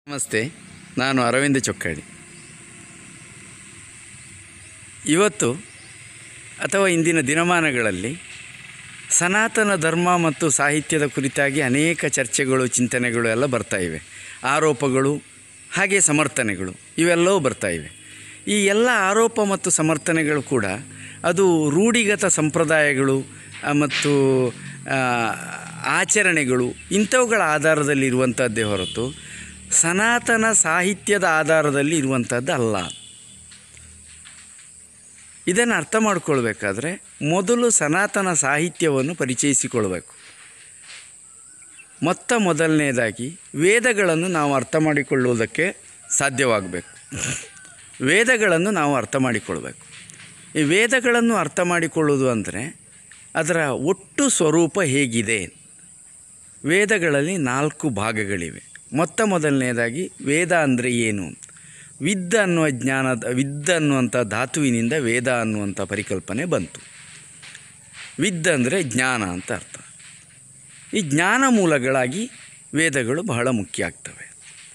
ನಮಸ್ತೆ ನಾನು ಅರವಿಂದ ಚೊಕ್ಕಾಡಿ ಇವತ್ತು ಅಥವಾ ಇಂದಿನ ದಿನಮಾನಗಳಲ್ಲಿ ಸನಾತನ ಧರ್ಮ ಮತ್ತು ಸಾಹಿತ್ಯದ ಕುರಿತಾಗಿ ಅನೇಕ ಚರ್ಚೆಗಳು ಚಿಂತನೆಗಳು ಎಲ್ಲ ಬರ್ತಾ ಇವೆ ಆರೋಪಗಳು ಹಾಗೆ ಸಮರ್ಥನೆಗಳು ಇವೆಲ್ಲವೂ ಬರ್ತಾ ಇವೆ ಈ ಎಲ್ಲ ಆರೋಪ ಮತ್ತು ಸಮರ್ಥನೆಗಳು ಕೂಡ ಅದು ರೂಢಿಗತ ಸಂಪ್ರದಾಯಗಳು ಆ, ಮತ್ತು ಆ, ಆಚರಣೆಗಳು ಇಂಥವುಗಳ ಆಧಾರದಲ್ಲಿ ಇರುವಂಥದ್ದೇ ಹೊರತು ಸನಾತನ ಸಾಹಿತ್ಯದ ಆಧಾರದಲ್ಲಿ ಇರುವಂಥದ್ದು ಅಲ್ಲ ಇದನ್ನು ಅರ್ಥ ಮಾಡ್ಕೊಳ್ಬೇಕಾದ್ರೆ ಮೊದಲು ಸನಾತನ ಸಾಹಿತ್ಯವನ್ನು ಪರಿಚಯಿಸಿಕೊಳ್ಬೇಕು ಮೊತ್ತ ಮೊದಲನೇದಾಗಿ ವೇದಗಳನ್ನು ನಾವು ಅರ್ಥ ಮಾಡಿಕೊಳ್ಳುವುದಕ್ಕೆ ಸಾಧ್ಯವಾಗಬೇಕು ವೇದಗಳನ್ನು ನಾವು ಅರ್ಥ ಮಾಡಿಕೊಳ್ಬೇಕು ಈ ವೇದಗಳನ್ನು ಅರ್ಥ ಮಾಡಿಕೊಳ್ಳುವುದು ಅಂದರೆ ಅದರ ಒಟ್ಟು ಸ್ವರೂಪ ಹೇಗಿದೆ ವೇದಗಳಲ್ಲಿ ನಾಲ್ಕು ಭಾಗಗಳಿವೆ ಮೊತ್ತ ಮೊದಲನೇದಾಗಿ ವೇದ ಅಂದರೆ ಏನು ವಿದ್ದ ಅನ್ನುವ ಜ್ಞಾನದ ವಿದ್ದ ಅನ್ನುವಂಥ ಧಾತುವಿನಿಂದ ವೇದ ಅನ್ನುವಂಥ ಪರಿಕಲ್ಪನೆ ಬಂತು ವಿದ್ದ ಅಂದರೆ ಜ್ಞಾನ ಅಂತ ಅರ್ಥ ಈ ಜ್ಞಾನ ಮೂಲಗಳಾಗಿ ವೇದಗಳು ಬಹಳ ಮುಖ್ಯ ಆಗ್ತವೆ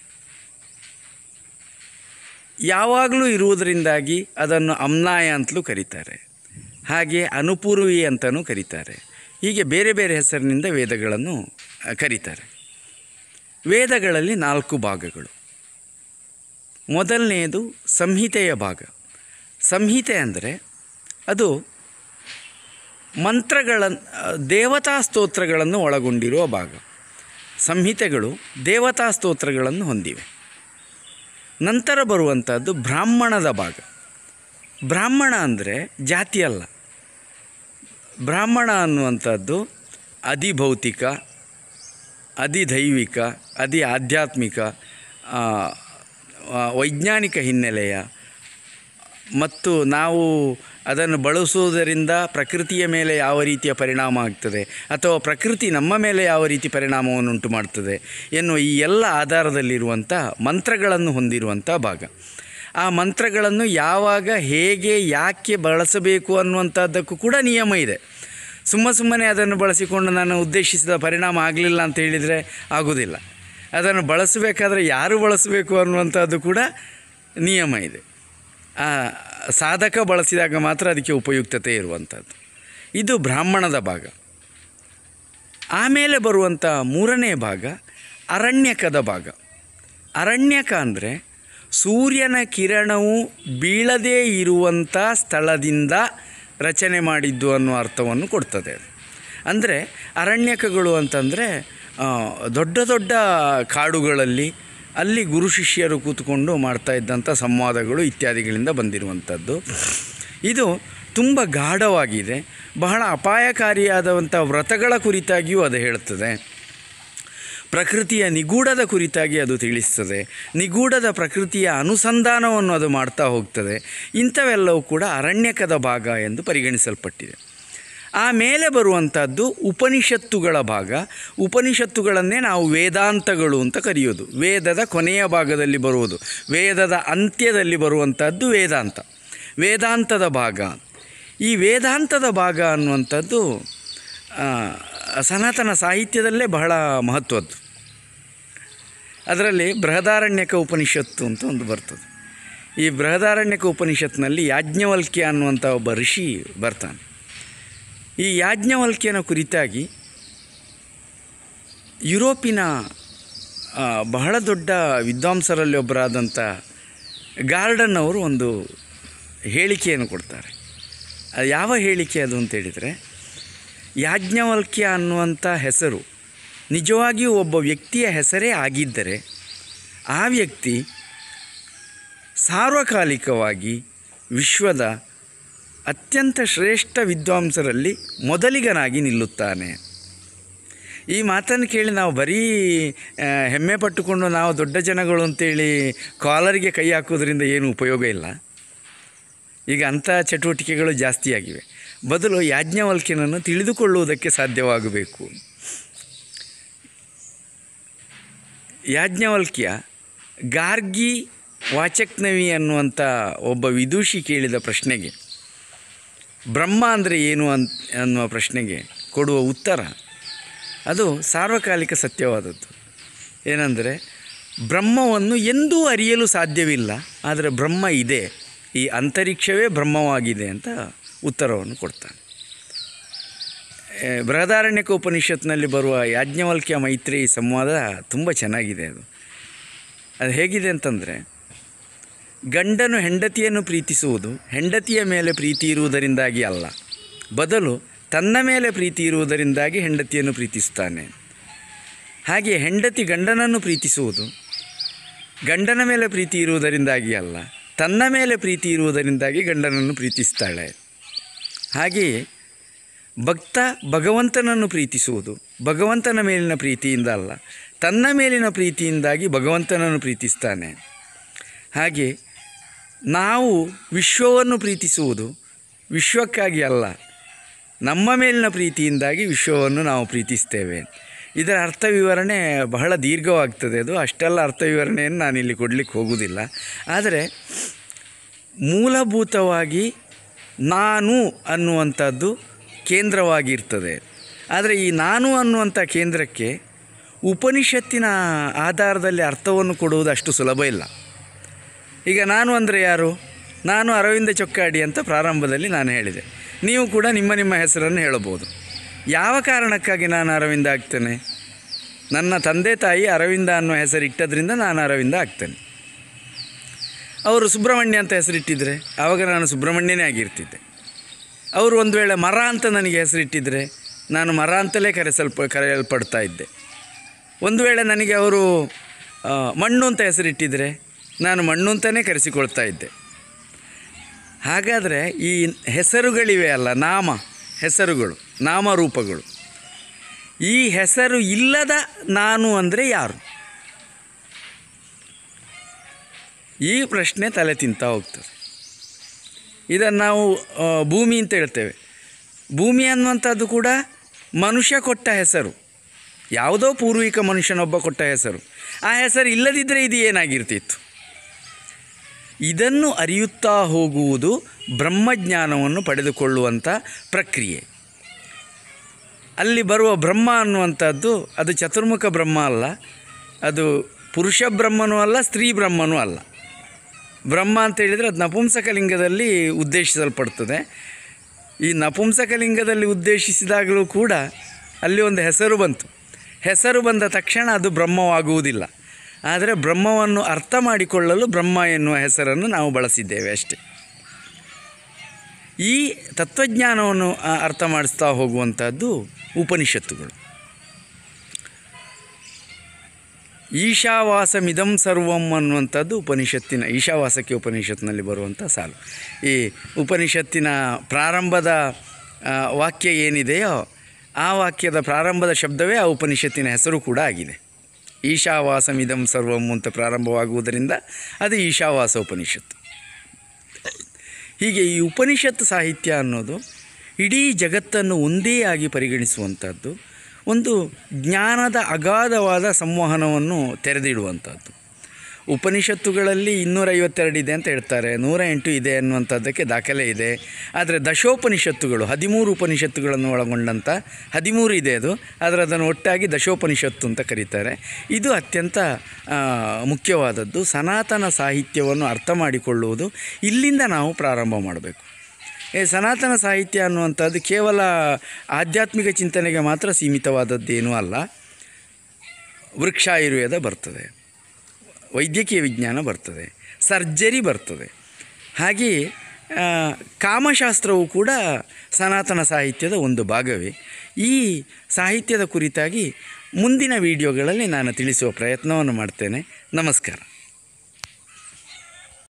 ಯಾವಾಗಲೂ ಇರುವುದರಿಂದಾಗಿ ಅದನ್ನು ಅಮ್ನಾಯ ಅಂತಲೂ ಕರೀತಾರೆ ಹಾಗೆ ಅನುಪೂರ್ವಿ ಅಂತಲೂ ಕರೀತಾರೆ ಹೀಗೆ ಬೇರೆ ಬೇರೆ ಹೆಸರಿನಿಂದ ವೇದಗಳನ್ನು ಆ, ಕರೀತಾರೆ ವೇದಗಳಲ್ಲಿ ನಾಲ್ಕು ಭಾಗಗಳು ಮೊದಲನೆಯದು ಸಂಹಿತೆಯ ಭಾಗ ಸಂಹಿತೆ ಅಂದರೆ ಅದು ಮಂತ್ರಗಳ ದೇವತಾ ಸ್ತೋತ್ರಗಳನ್ನು ಒಳಗೊಂಡಿರುವ ಭಾಗ ಸಂಹಿತೆಗಳು ದೇವತಾ ಸ್ತೋತ್ರಗಳನ್ನು ಹೊಂದಿವೆ ನಂತರ ಬರುವಂಥದ್ದು ಬ್ರಾಹ್ಮಣದ ಭಾಗ ಬ್ರಾಹ್ಮಣ ಅಂದರೆ ಜಾತಿ ಅಲ್ಲ ಬ್ರಾಹ್ಮಣ ಅನ್ನುವಂಥದ್ದು ಅಧಿಭೌತಿಕ ಅಧಿದೈವಿಕ ಅತಿ ಆಧ್ಯಾತ್ಮಿಕ ಆ, ಆ, ವೈಜ್ಞಾನಿಕ ಹಿನ್ನೆಲೆಯ ಮತ್ತು ನಾವು ಅದನ್ನು ಬಳಸುವುದರಿಂದ ಪ್ರಕೃತಿಯ ಮೇಲೆ ಯಾವ ರೀತಿಯ ಪರಿಣಾಮ ಆಗ್ತದೆ ಅಥವಾ ಪ್ರಕೃತಿ ನಮ್ಮ ಮೇಲೆ ಯಾವ ರೀತಿ ಪರಿಣಾಮವನ್ನು ಉಂಟು ಮಾಡ್ತದೆ ಎನ್ನುವ ಈ ಎಲ್ಲ ಆಧಾರದಲ್ಲಿರುವಂಥ ಮಂತ್ರಗಳನ್ನು ಹೊಂದಿರುವಂಥ ಭಾಗ ಆ ಮಂತ್ರಗಳನ್ನು ಯಾವಾಗ ಹೇಗೆ ಯಾಕೆ ಬಳಸಬೇಕು ಅನ್ನುವಂಥದ್ದಕ್ಕೂ ಕೂಡ ನಿಯಮ ಇದೆ ಸುಮ್ಮ ಸುಮ್ಮನೆ ಅದನ್ನು ಬಳಸಿಕೊಂಡು ನಾನು ಉದ್ದೇಶಿಸಿದ ಪರಿಣಾಮ ಆಗಲಿಲ್ಲ ಅಂತ ಹೇಳಿದರೆ ಆಗೋದಿಲ್ಲ ಅದನ್ನು ಬಳಸಬೇಕಾದ್ರೆ ಯಾರು ಬಳಸಬೇಕು ಅನ್ನುವಂಥದ್ದು ಕೂಡ ನಿಯಮ ಇದೆ ಆ ಸಾಧಕ ಬಳಸಿದಾಗ ಮಾತ್ರ ಅದಕ್ಕೆ ಉಪಯುಕ್ತತೆ ಇರುವಂಥದ್ದು ಇದು ಬ್ರಾಹ್ಮಣದ ಭಾಗ ಆಮೇಲೆ ಬರುವಂಥ ಮೂರನೇ ಭಾಗ ಅರಣ್ಯಕದ ಭಾಗ ಅರಣ್ಯಕ ಅಂದರೆ ಸೂರ್ಯನ ಕಿರಣವು ಬೀಳದೇ ಇರುವಂಥ ಸ್ಥಳದಿಂದ ರಚನೆ ಮಾಡಿದ್ದು ಅನ್ನೋ ಅರ್ಥವನ್ನು ಕೊಡ್ತದೆ ಅದು ಅಂದರೆ ಅರಣ್ಯಕಗಳು ಅಂತಂದರೆ ಆ, ದೊಡ್ಡ ದೊಡ್ಡ ಕಾಡುಗಳಲ್ಲಿ ಅಲ್ಲಿ ಗುರು ಶಿಷ್ಯರು ಕೂತ್ಕೊಂಡು ಮಾಡ್ತಾ ಇದ್ದಂಥ ಸಂವಾದಗಳು ಇತ್ಯಾದಿಗಳಿಂದ ಬಂದಿರುವಂಥದ್ದು ಇದು ತುಂಬ ಗಾಢವಾಗಿದೆ ಬಹಳ ಅಪಾಯಕಾರಿಯಾದಂಥ ವ್ರತಗಳ ಕುರಿತಾಗಿಯೂ ಅದು ಹೇಳುತ್ತದೆ ಪ್ರಕೃತಿಯ ನಿಗೂಢದ ಕುರಿತಾಗಿ ಅದು ತಿಳಿಸ್ತದೆ ನಿಗೂಢದ ಪ್ರಕೃತಿಯ ಅನುಸಂಧಾನವನ್ನು ಅದು ಮಾಡ್ತಾ ಹೋಗ್ತದೆ ಇಂಥವೆಲ್ಲವೂ ಕೂಡ ಅರಣ್ಯಕದ ಭಾಗ ಎಂದು ಪರಿಗಣಿಸಲ್ಪಟ್ಟಿದೆ ಆಮೇಲೆ ಬರುವಂಥದ್ದು ಉಪನಿಷತ್ತುಗಳ ಭಾಗ ಉಪನಿಷತ್ತುಗಳನ್ನೇ ನಾವು ವೇದಾಂತಗಳು ಅಂತ ಕರೆಯೋದು ವೇದದ ಕೊನೆಯ ಭಾಗದಲ್ಲಿ ಬರುವುದು ವೇದದ ಅಂತ್ಯದಲ್ಲಿ ಬರುವಂಥದ್ದು ವೇದಾಂತ ವೇದಾಂತದ ಭಾಗ ಈ ವೇದಾಂತದ ಭಾಗ ಅನ್ನುವಂಥದ್ದು ಆ, ಸನಾತನ ಸಾಹಿತ್ಯದಲ್ಲೇ ಬಹಳ ಮಹತ್ವದ್ದು ಅದರಲ್ಲಿ ಬೃಹದಾರಣ್ಯಕ ಉಪನಿಷತ್ತು ಅಂತ ಒಂದು ಬರ್ತದೆ ಈ ಬೃಹದಾರಣ್ಯಕ ಉಪನಿಷತ್ನಲ್ಲಿ ಯಾಜ್ಞವಲ್ಕ್ಯ ಅನ್ನುವಂಥ ಒಬ್ಬ ಋಷಿ ಬರ್ತಾನೆ ಈ ಯಾಜ್ಞವಲ್ಕ್ಯನ ಕುರಿತಾಗಿ ಯುರೋಪಿನ ಆ, ಬಹಳ ದೊಡ್ಡ ವಿದ್ವಾಂಸರಲ್ಲಿ ಒಬ್ಬರಾದಂಥ ಗಾರ್ಡನ್ ಅವರು ಒಂದು ಹೇಳಿಕೆಯನ್ನು ಕೊಡ್ತಾರೆ ಅದು ಯಾವ ಹೇಳಿಕೆ ಅದು ಅಂತ ಹೇಳಿದರೆ ಯಾಜ್ಞವಲ್ಕ್ಯ ಅನ್ನುವಂಥ ಹೆಸರು ನಿಜವಾಗಿಯೂ ಒಬ್ಬ ವ್ಯಕ್ತಿಯ ಹೆಸರೇ ಆಗಿದ್ದರೆ ಆ ವ್ಯಕ್ತಿ ಸಾರ್ವಕಾಲಿಕವಾಗಿ ವಿಶ್ವದ ಅತ್ಯಂತ ಶ್ರೇಷ್ಠ ವಿದ್ವಾಂಸರಲ್ಲಿ ಮೊದಲಿಗನಾಗಿ ನಿಲ್ಲುತ್ತಾನೆ ಈ ಮಾತನ್ನು ಕೇಳಿ ನಾವು ಬರೀ ಆ, ಹೆಮ್ಮೆ ಪಟ್ಟುಕೊಂಡು ನಾವು ದೊಡ್ಡ ಜನಗಳು ಅಂತೇಳಿ ಕಾಲರಿಗೆ ಕೈ ಹಾಕೋದ್ರಿಂದ ಏನು ಉಪಯೋಗ ಇಲ್ಲ ಈಗ ಅಂಥ ಚಟುವಟಿಕೆಗಳು ಜಾಸ್ತಿಯಾಗಿವೆ ಬದಲು ಯಾಜ್ಞವಲ್ಕ್ಯನನ್ನು ತಿಳಿದುಕೊಳ್ಳುವುದಕ್ಕೆ ಸಾಧ್ಯವಾಗಬೇಕು ಯಾಜ್ಞವಲ್ಕ್ಯ ಗಾರ್ಗಿ ವಾಚಕ್ನವಿ ಅನ್ನುವಂಥ ಒಬ್ಬ ವಿದೂಷಿ ಕೇಳಿದ ಪ್ರಶ್ನೆಗೆ ಬ್ರಹ್ಮ ಅಂದರೆ ಏನು ಅಂತ ಅನ್ನುವ ಪ್ರಶ್ನೆಗೆ ಕೊಡುವ ಉತ್ತರ ಅದು ಸಾರ್ವಕಾಲಿಕ ಸತ್ಯವಾದದ್ದು ಏನಂದರೆ ಬ್ರಹ್ಮವನ್ನು ಎಂದೂ ಅರಿಯಲು ಸಾಧ್ಯವಿಲ್ಲ ಆದರೆ ಬ್ರಹ್ಮ ಇದೆ ಈ ಅಂತರಿಕ್ಷವೇ ಬ್ರಹ್ಮವಾಗಿದೆ ಅಂತ ಉತ್ತರವನ್ನು ಕೊಡ್ತಾನೆ ಏ, ಬೃಹದಾರಣ್ಯಕ ಉಪನಿಷತ್ನಲ್ಲಿ ಬರುವ ಯಾಜ್ಞವಲ್ಕ್ಯ ಮೈತ್ರಿ ಸಂವಾದ ತುಂಬ ಚೆನ್ನಾಗಿದೆ ಅದು ಅದು ಹೇಗಿದೆ ಅಂತಂದರೆ ಗಂಡನು ಹೆಂಡತಿಯನ್ನು ಪ್ರೀತಿಸುವುದು ಹೆಂಡತಿಯ ಮೇಲೆ ಪ್ರೀತಿ ಇರುವುದರಿಂದಾಗಿ ಅಲ್ಲ ಬದಲು ತನ್ನ ಮೇಲೆ ಪ್ರೀತಿ ಇರುವುದರಿಂದಾಗಿ ಹೆಂಡತಿಯನ್ನು ಪ್ರೀತಿಸುತ್ತಾನೆ ಹಾಗೆ ಹೆಂಡತಿ ಗಂಡನನ್ನು ಪ್ರೀತಿಸುವುದು ಗಂಡನ ಮೇಲೆ ಪ್ರೀತಿ ಇರುವುದರಿಂದಾಗಿ ಅಲ್ಲ ತನ್ನ ಮೇಲೆ ಪ್ರೀತಿ ಇರುವುದರಿಂದಾಗಿ ಗಂಡನನ್ನು ಪ್ರೀತಿಸ್ತಾಳೆ ಹಾಗೆಯೇ ಭಕ್ತ ಭಗವಂತನನ್ನು ಪ್ರೀತಿಸುವುದು ಭಗವಂತನ ಮೇಲಿನ ಪ್ರೀತಿಯಿಂದ ಅಲ್ಲ ತನ್ನ ಮೇಲಿನ ಪ್ರೀತಿಯಿಂದಾಗಿ ಭಗವಂತನನ್ನು ಪ್ರೀತಿಸ್ತಾನೆ ಹಾಗೆ ನಾವು ವಿಶ್ವವನ್ನು ಪ್ರೀತಿಸುವುದು ವಿಶ್ವಕ್ಕಾಗಿ ಅಲ್ಲ ನಮ್ಮ ಮೇಲಿನ ಪ್ರೀತಿಯಿಂದಾಗಿ ವಿಶ್ವವನ್ನು ನಾವು ಪ್ರೀತಿಸ್ತೇವೆ ಇದರ ಅರ್ಥ ವಿವರಣೆ ಬಹಳ ದೀರ್ಘವಾಗ್ತದೆ ಅದು ಅಷ್ಟೆಲ್ಲ ಅರ್ಥ ವಿವರಣೆಯನ್ನು ನಾನಿಲ್ಲಿ ಕೊಡಲಿಕ್ಕೆ ಹೋಗುವುದಿಲ್ಲ ಆದರೆ ಮೂಲಭೂತವಾಗಿ ನಾನು ಅನ್ನುವಂಥದ್ದು ಕೇಂದ್ರವಾಗಿರ್ತದೆ ಆದರೆ ಈ ನಾನು ಅನ್ನುವಂಥ ಕೇಂದ್ರಕ್ಕೆ ಉಪನಿಷತ್ತಿನ ಆಧಾರದಲ್ಲಿ ಅರ್ಥವನ್ನು ಕೊಡುವುದು ಅಷ್ಟು ಸುಲಭ ಇಲ್ಲ ಈಗ ನಾನು ಅಂದರೆ ಯಾರು ನಾನು ಅರವಿಂದ ಚೊಕ್ಕಾಡಿ ಅಂತ ಪ್ರಾರಂಭದಲ್ಲಿ ನಾನು ಹೇಳಿದೆ ನೀವು ಕೂಡ ನಿಮ್ಮ ನಿಮ್ಮ ಹೆಸರನ್ನು ಹೇಳಬಹುದು ಯಾವ ಕಾರಣಕ್ಕಾಗಿ ನಾನು ಅರವಿಂದ ಆಗ್ತೇನೆ ನನ್ನ ತಂದೆ ತಾಯಿ ಅರವಿಂದ ಅನ್ನೋ ಹೆಸರಿಟ್ಟದ್ರಿಂದ ನಾನು ಅರವಿಂದ ಆಗ್ತೇನೆ ಅವರು ಸುಬ್ರಹ್ಮಣ್ಯ ಅಂತ ಹೆಸರಿಟ್ಟಿದ್ರೆ ಆವಾಗ ನಾನು ಸುಬ್ರಹ್ಮಣ್ಯನೇ ಆಗಿರ್ತಿದ್ದೆ ಅವರು ಒಂದು ವೇಳೆ ಮರ ಅಂತ ನನಗೆ ಹೆಸರಿಟ್ಟಿದ್ರೆ ನಾನು ಮರ ಅಂತಲೇ ಕರೆಸಲ್ಪ ಕರೆಯಲ್ಪಡ್ತಾ ಇದ್ದೆ ಒಂದು ವೇಳೆ ನನಗೆ ಅವರು ಆ, ಮಣ್ಣು ಅಂತ ಹೆಸರಿಟ್ಟಿದ್ರೆ ನಾನು ಮಣ್ಣು ಅಂತಲೇ ಕರೆಸಿಕೊಳ್ತಾ ಇದ್ದೆ ಹಾಗಾದರೆ ಈ ಹೆಸರುಗಳಿವೆ ಅಲ್ಲ ನಾಮ ಹೆಸರುಗಳು ನಾಮರೂಪಗಳು ಈ ಹೆಸರು ಇಲ್ಲದ ನಾನು ಅಂದರೆ ಯಾರು ಈ ಪ್ರಶ್ನೆ ತಲೆ ತಿಂತಾ ಹೋಗ್ತದೆ ಇದನ್ನು ನಾವು ಆ, ಭೂಮಿ ಅಂತ ಹೇಳ್ತೇವೆ ಭೂಮಿ ಅನ್ನುವಂಥದ್ದು ಕೂಡ ಮನುಷ್ಯ ಕೊಟ್ಟ ಹೆಸರು ಯಾವುದೋ ಪೂರ್ವಿಕ ಮನುಷ್ಯನೊಬ್ಬ ಕೊಟ್ಟ ಹೆಸರು ಆ ಹೆಸರು ಇಲ್ಲದಿದ್ದರೆ ಇದು ಏನಾಗಿರ್ತಿತ್ತು ಇದನ್ನು ಅರಿಯುತ್ತಾ ಹೋಗುವುದು ಬ್ರಹ್ಮಜ್ಞಾನವನ್ನು ಪಡೆದುಕೊಳ್ಳುವಂಥ ಪ್ರಕ್ರಿಯೆ ಅಲ್ಲಿ ಬರುವ ಬ್ರಹ್ಮ ಅನ್ನುವಂಥದ್ದು ಅದು ಚತುರ್ಮುಖ ಬ್ರಹ್ಮ ಅಲ್ಲ ಅದು ಪುರುಷ ಬ್ರಹ್ಮನೂ ಅಲ್ಲ ಸ್ತ್ರೀ ಬ್ರಹ್ಮನೂ ಅಲ್ಲ ಬ್ರಹ್ಮ ಅಂತ ಹೇಳಿದರೆ ಅದು ನಪುಂಸಕಲಿಂಗದಲ್ಲಿ ಉದ್ದೇಶಿಸಲ್ಪಡ್ತದೆ ಈ ನಪುಂಸಕಲಿಂಗದಲ್ಲಿ ಉದ್ದೇಶಿಸಿದಾಗಲೂ ಕೂಡ ಅಲ್ಲಿ ಒಂದು ಹೆಸರು ಬಂತು ಹೆಸರು ಬಂದ ತಕ್ಷಣ ಅದು ಬ್ರಹ್ಮವಾಗುವುದಿಲ್ಲ ಆದರೆ ಬ್ರಹ್ಮವನ್ನು ಅರ್ಥ ಮಾಡಿಕೊಳ್ಳಲು ಬ್ರಹ್ಮ ಎನ್ನುವ ಹೆಸರನ್ನು ನಾವು ಬಳಸಿದ್ದೇವೆ ಅಷ್ಟೆ ಈ ತತ್ವಜ್ಞಾನವನ್ನು ಆ, ಅರ್ಥ ಮಾಡಿಸ್ತಾ ಹೋಗುವಂಥದ್ದು ಉಪನಿಷತ್ತುಗಳು ಈಶಾವಾಸಮಿದಂ ಸರ್ವಂ ಅನ್ನುವಂಥದ್ದು ಉಪನಿಷತ್ತಿನ ಈಶಾವಾಸಕ್ಕೆ ಉಪನಿಷತ್ತಿನಲ್ಲಿ ಬರುವಂಥ ಸಾಲು ಈ ಉಪನಿಷತ್ತಿನ ಪ್ರಾರಂಭದ ಆ, ವಾಕ್ಯ ಏನಿದೆಯೋ ಆ ವಾಕ್ಯದ ಪ್ರಾರಂಭದ ಶಬ್ದವೇ ಆ ಉಪನಿಷತ್ತಿನ ಹೆಸರು ಕೂಡ ಆಗಿದೆ ಈಶಾವಾಸಮಿದಂ ಸರ್ವಂ ಅಂತ ಪ್ರಾರಂಭವಾಗುವುದರಿಂದ ಅದು ಈಶಾವಾಸ ಉಪನಿಷತ್ತು ಹೀಗೆ ಈ ಉಪನಿಷತ್ ಸಾಹಿತ್ಯ ಅನ್ನೋದು ಇಡೀ ಜಗತ್ತನ್ನು ಒಂದೇ ಆಗಿ ಪರಿಗಣಿಸುವಂಥದ್ದು ಒಂದು ಜ್ಞಾನದ ಅಗಾಧವಾದ ಸಂವಹನವನ್ನು ತೆರೆದಿಡುವಂಥದ್ದು ಉಪನಿಷತ್ತುಗಳಲ್ಲಿ ಇನ್ನೂರೈವತ್ತೆರಡು ಇದೆ ಅಂತ ಹೇಳ್ತಾರೆ ನೂರ ಎಂಟು ಇದೆ ಅನ್ನುವಂಥದ್ದಕ್ಕೆ ದಾಖಲೆ ಇದೆ ಆದರೆ ದಶೋಪನಿಷತ್ತುಗಳು ಹದಿಮೂರು ಉಪನಿಷತ್ತುಗಳನ್ನು ಒಳಗೊಂಡಂಥ ಹದಿಮೂರು ಇದೆ ಅದು ಆದರೆ ಅದನ್ನು ಒಟ್ಟಾಗಿ ದಶೋಪನಿಷತ್ತು ಅಂತ ಕರೀತಾರೆ ಇದು ಅತ್ಯಂತ ಆ, ಮುಖ್ಯವಾದದ್ದು ಸನಾತನ ಸಾಹಿತ್ಯವನ್ನು ಅರ್ಥ ಮಾಡಿಕೊಳ್ಳುವುದು ಇಲ್ಲಿಂದ ನಾವು ಪ್ರಾರಂಭ ಮಾಡಬೇಕು ಈ ಸನಾತನ ಸಾಹಿತ್ಯ ಅನ್ನುವಂಥದ್ದು ಕೇವಲ ಆಧ್ಯಾತ್ಮಿಕ ಚಿಂತನೆಗೆ ಮಾತ್ರ ಸೀಮಿತವಾದದ್ದೇನೂ ಅಲ್ಲ ವೃಕ್ಷಾಯುರ್ವೇದ ಬರ್ತದೆ ವೈದ್ಯಕೀಯ ವಿಜ್ಞಾನ ಬರ್ತದೆ ಸರ್ಜರಿ ಬರ್ತದೆ ಹಾಗೆಯೇ ಆ, ಕಾಮಶಾಸ್ತ್ರವು ಕೂಡ ಸನಾತನ ಸಾಹಿತ್ಯದ ಒಂದು ಭಾಗವೇ ಈ ಸಾಹಿತ್ಯದ ಕುರಿತಾಗಿ ಮುಂದಿನ ವಿಡಿಯೋಗಳಲ್ಲಿ ನಾನು ತಿಳಿಸುವ ಪ್ರಯತ್ನವನ್ನು ಮಾಡ್ತೇನೆ ನಮಸ್ಕಾರ